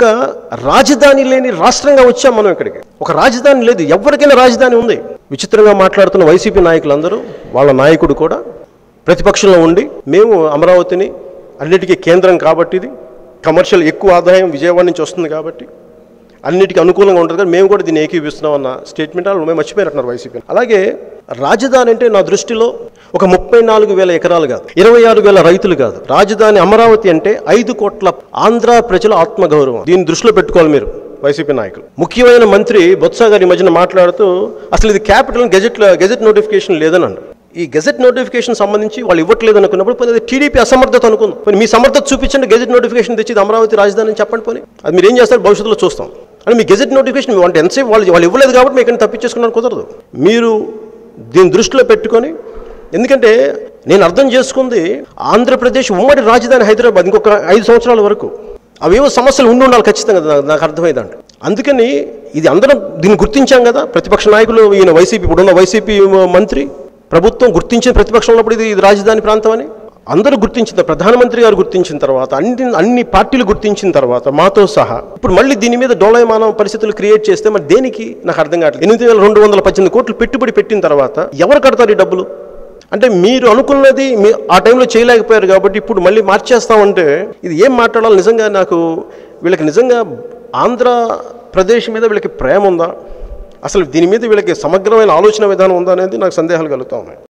ఒక రాజధాని లేని రాష్ట్రంగా వచ్చాం మనం ఇక్కడికి ఒక రాజధాని లేదు ఎవరికైనా రాజధాని ఉంది విచిత్రంగా మాట్లాడుతున్న వైసీపీ నాయకులందరూ వాళ్ళ నాయకుడు కూడా ప్రతిపక్షంలో ఉండి మేము అమరావతిని అన్నిటికీ కేంద్రం కాబట్టి ఇది కమర్షియల్ ఎక్కువ ఆదాయం విజయవాడ నుంచి వస్తుంది కాబట్టి అన్నిటికీ అనుకూలంగా ఉంటుంది కానీ మేము కూడా దీన్ని ఏకీపిస్తున్నాం అన్న స్టేట్మెంట్ వాళ్ళు మేము మర్చిపోయినట్టున్నారు వైసీపీ అలాగే రాజధాని అంటే నా దృష్టిలో ఒక ముప్పై నాలుగు వేల ఎకరాలు కాదు ఇరవై ఆరు వేల రైతులు కాదు రాజధాని అమరావతి అంటే ఐదు కోట్ల ఆంధ్ర ప్రజల ఆత్మగౌరవం దీన్ని దృష్టిలో పెట్టుకోవాలి మీరు వైసీపీ నాయకులు ముఖ్యమైన మంత్రి బొత్స గారి ఈ మధ్యన మాట్లాడుతూ అసలు ఇది క్యాపిటల్ గెజెట్ గెజెట్ నోటిఫికేషన్ లేదని అన్నారు ఈ గెజెట్ నోటిఫికేషన్ సంబంధించి వాళ్ళు ఇవ్వట్లేదు అనుకున్నప్పుడు పోనీ అది టీడీపీ అసమర్థత అనుకుందాం పోనీ మీ సమర్థత చూపించండి గెజెట్ నోటిఫికేషన్ తెచ్చి ఇది అమరావతి రాజధాని అని చెప్పండి పోనీ అది మీరు ఏం చేస్తారు భవిష్యత్తులో చూస్తాం అని మీ గెజెట్ నోటిఫికేషన్ అంటే ఎంతసేపు వాళ్ళు వాళ్ళు ఇవ్వలేదు కాబట్టి మీకు తప్పించేసుకున్నాను కుదరదు మీరు దీన్ని దృష్టిలో పెట్టుకొని ఎందుకంటే నేను అర్థం చేసుకుంది ఆంధ్రప్రదేశ్ ఉమ్మడి రాజధాని హైదరాబాద్ ఇంకొక ఐదు సంవత్సరాల వరకు అవేవో సమస్యలు ఉండి ఉండాలి ఖచ్చితంగా నాకు- నాకు అర్థమైందంట అందుకని ఇది అందరం దీన్ని గుర్తించాం కదా ప్రతిపక్ష నాయకులు ఈయన వైసీపీ ఇప్పుడున్న వైసీపీ మంత్రి ప్రభుత్వం గుర్తించిన ప్రతిపక్షంలో ఉన్నప్పుడు ఇది ఇది రాజధాని ప్రాంతం అని అందరూ గుర్తించిన ప్రధానమంత్రి గారు గుర్తించిన తర్వాత అన్ని అన్ని పార్టీలు గుర్తించిన తర్వాత మాతో సహా ఇప్పుడు మళ్ళీ దీని మీద డోలయమానం పరిస్థితులు క్రియేట్ చేస్తే మరి దేనికి నాకు అర్థం కావట్లేదు ఎనిమిది వేల రెండు వందల పద్దెనిమిది కోట్లు పెట్టుబడి పెట్టిన తర్వాత ఎవరు కడతారు ఈ డబ్బులు అంటే మీరు అనుకున్నది మీ ఆ టైంలో చేయలేకపోయారు కాబట్టి ఇప్పుడు మళ్ళీ మార్చేస్తామంటే ఇది ఏం మాట్లాడాలి నిజంగా నాకు వీళ్ళకి నిజంగా ఆంధ్రప్రదేశ్ మీద వీళ్ళకి ప్రేమ ఉందా అసలు దీని మీద వీళ్ళకి సమగ్రమైన ఆలోచన విధానం ఉందా అనేది నాకు సందేహాలు కలుగుతా ఉన్నాయి